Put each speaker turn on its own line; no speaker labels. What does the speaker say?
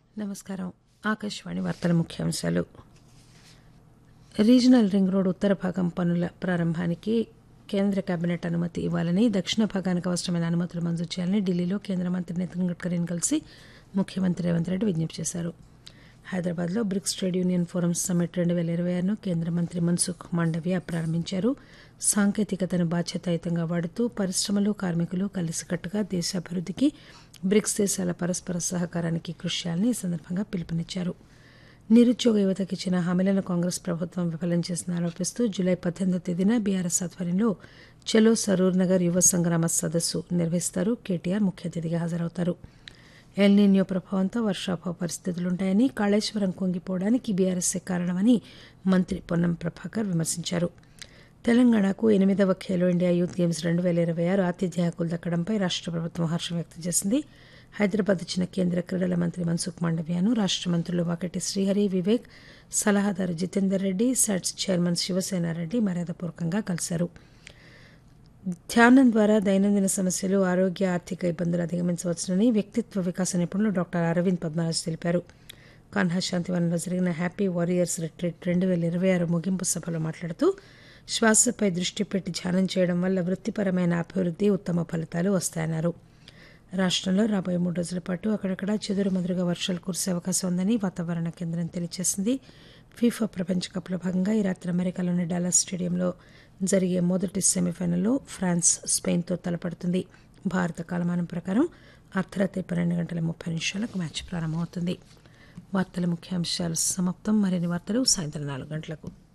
నమస్కారం ఆకాశవాణి వార్తల ముఖ్యాంశాలు రీజనల్ రింగ్ రోడ్ ఉత్తర భాగం పనుల ప్రారంభానికి కేంద్ర కేబినెట్ అనుమతి ఇవ్వాలని దక్షిణ భాగానికి అవసరమైన అనుమతులు మంజూరు చేయాలని ఢిల్లీలో కేంద్ర మంత్రి నితిన్ గడ్కరీని కలిసి ముఖ్యమంత్రి రేవంత్ రెడ్డి విజ్ఞప్తి చేశారు హైదరాబాద్లో BRICS trade union forum summit రెండు వేల ఇరవై ఆరును కేంద్ర మంత్రి మన్సుఖ్ మాండవ్య ప్రారంభించారు సాంకేతికతను బాధ్యతాయుతంగా వాడుతూ పరిశ్రమలు కార్మికులు కలిసికట్టుగా దేశాభివృద్ధికి బ్రిక్స్ దేశాల పరస్పర సహకారానికి కృషి చేయాలని ఈ సందర్భంగా పిలుపునిచ్చారు నిరుద్యోగ యువతకు ఇచ్చిన హామీలను కాంగ్రెస్ ప్రభుత్వం విఫలం చేసిన ఆరోపిస్తూ జూలై పద్దెనిమిదో తేదీన బీఆర్ఎస్ ఆధ్వర్యంలో చలో సరూర్ నగర్ యువ సంగ్రామ సదస్సు నిర్వహిస్తారు కేటీఆర్ ముఖ్య అతిథిగా హాజరవుతారు ఎల్నీన్యో ప్రభావంతో వర్షాభావ పరిస్థితులుంటాయని కాళేశ్వరం కుంగిపోవడానికి బీఆర్ఎస్ఏ కారణమని మంత్రి పొన్నం ప్రభాకర్ విమర్శించారు తెలంగాణకు ఎనిమిదవ ఖేలో ఇండియా యూత్ గేమ్స్ రెండు వేల ఇరవై ఆరు ఆతిథ్య హక్కులు దక్కడంపై రాష్ట ప్రభుత్వం హర్షం వ్యక్తం చేసింది హైదరాబాద్ వచ్చిన కేంద్ర క్రీడల మంత్రి మన్సుఖ్ మాండవ్యను రాష్ట మంత్రులు వాకటి శ్రీహరి వివేక్ సలహాదారు జితేందర్ రెడ్డి సెట్స్ చైర్మన్ శివసేనారెడ్డి మర్యాదపూర్వకంగా కలిశారు ధ్యానం ద్వారా దైనందిన సమస్యలు ఆరోగ్య ఆర్థిక ఇబ్బందులు అధిగమించవచ్చునని వ్యక్తిత్వ వికాస నిపుణులు డాక్టర్ అరవింద్ పద్మరాజ్ తెలిపారు కాన్హా శాంతివనంలో జరిగిన హ్యాపీ వారియర్స్ రిట్రీట్ రెండు వేల ఇరవై ఆరు ముగింపు సభలో మాట్లాడుతూ శ్వాసపై దృష్టి పెట్టి ధ్యానం చేయడం వల్ల వృత్తిపరమైన అభివృద్ధి ఉత్తమ ఫలితాలు వస్తాయన్నారు రాష్టంలో రాబోయే మూడు రోజుల పాటు అక్కడక్కడ చెదురుమదురుగా వర్షాలు కురిసే అవకాశం ఉందని వాతావరణ కేంద్రం తెలియజేసింది ఫీఫా ప్రపంచ కప్లో భాగంగా ఈ రాత్రి అమెరికాలోని డాలస్ స్టేడియంలో జరిగే మొదటి సెమీఫైనల్లో ఫ్రాన్స్ స్పెయిన్తో తలపడుతుంది భారత కాలమానం ప్రకారం అర్ధరాత్రి పన్నెండు గంటల ముప్పై నిమిషాలకు మ్యాచ్ ప్రారంభమవుతుంది వార్తల ముఖ్యాంశాలు సమాప్తం మరిన్ని వార్తలు సాయంత్రం నాలుగు గంటలకు